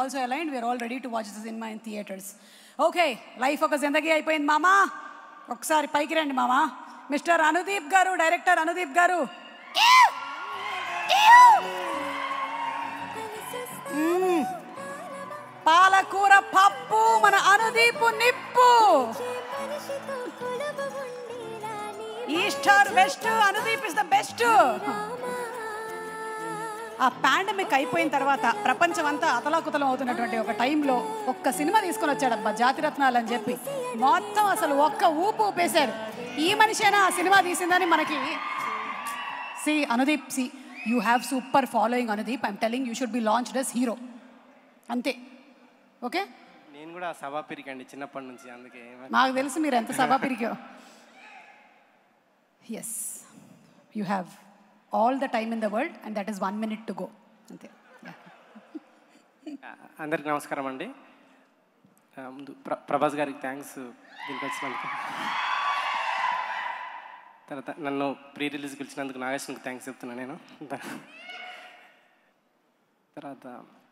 Also aligned we are all ready to watch the cinema in theatres okay life ఒక జిందగీ అయిపోయింది మామా ఒకసారి పైకి రండి మామా మిస్టర్ అనుదీప్ గారు డైరెక్టర్ అనుదీప్ గారు మ్మ్. పాలకూర పప్పు మన అనుదీపు నిప్పు east or west Anudeep is the best ఆ పాండమిక్ అయిపోయిన తర్వాత ప్రపంచం అంతా అతలాకుతలం అవుతున్నటువంటి ఒక టైంలో ఒక్క సినిమా తీసుకొని వచ్చాడబ్బా జాతిరత్నాలు అని చెప్పి మొత్తం అసలు ఒక్క ఊపు ఊపేశారు ఈ మనిషేనా ఆ సినిమా తీసిందని మనకి see Anudeep see you have super following Anudeep I'm telling you should be launched as hero అంతే ఓకే నేను కూడా సభా పిరికండి చిన్నప్పటి నుంచి అందుకే నాకు తెలుసు మీరు ఎంత సభా పిరికో yes you have all the time in the world and that is one minute to go అంతే Yeah. అందరికి నమస్కారం అండి ఆ, ముందు ప్ర ప్రభాస్ గారికి థ్యాంక్స్ దీనికి వచ్చినందుకు తర్వాత నన్ను ప్రీ రిలీజ్ పిలిచినందుకు నాగేశ్వరికి థ్యాంక్స్ చెప్తున్నాను నేను తర్వాత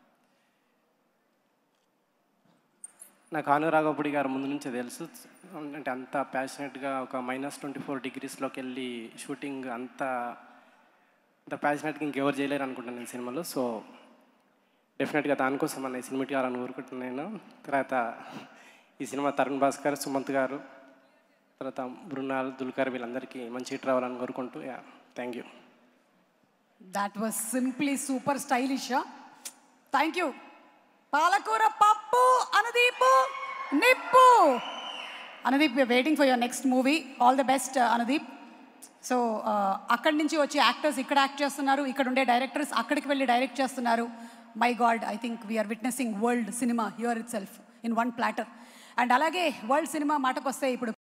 నాకు అనురాగపుడి గారు ముందు నుంచే తెలుసు అంటే అంత ప్యాషనెట్గా ఒక మైనస్ ట్వంటీ ఫోర్ డిగ్రీస్లోకి వెళ్ళి షూటింగ్ అంత అంత ప్యాషనెట్గా ఇంకెవరు చేయలేరు అనుకుంటాను నేను సినిమాలో సో డెఫినెట్గా దానికోసం అన్న సినిమా కావాలని కోరుకుంటున్నాను నేను తర్వాత ఈ సినిమా తరుణ్ భాస్కర్ సుమంత్ గారు తర్వాత బృణాల్ దుల్కర్ వీళ్ళందరికీ మంచి హిట్ రావాలని కోరుకుంటూ yeah thank you that was simply super stylish thank you పాలకూర పప్పు అనుదీపు నిప్పు Anudeep waiting for your next movie all the best Anudeep so అక్కడి నుంచి వచ్చి యాక్టర్స్ ఇక్కడ యాక్ట్ చేస్తున్నారు ఇక్కడ ఉండే డైరెక్టర్స్ అక్కడికి వెళ్ళి డైరెక్ట్ చేస్తున్నారు my God I think we are witnessing world cinema here itself in one platter and అలాగే వరల్డ్ సినిమా మాటకు వస్తే ఇప్పుడు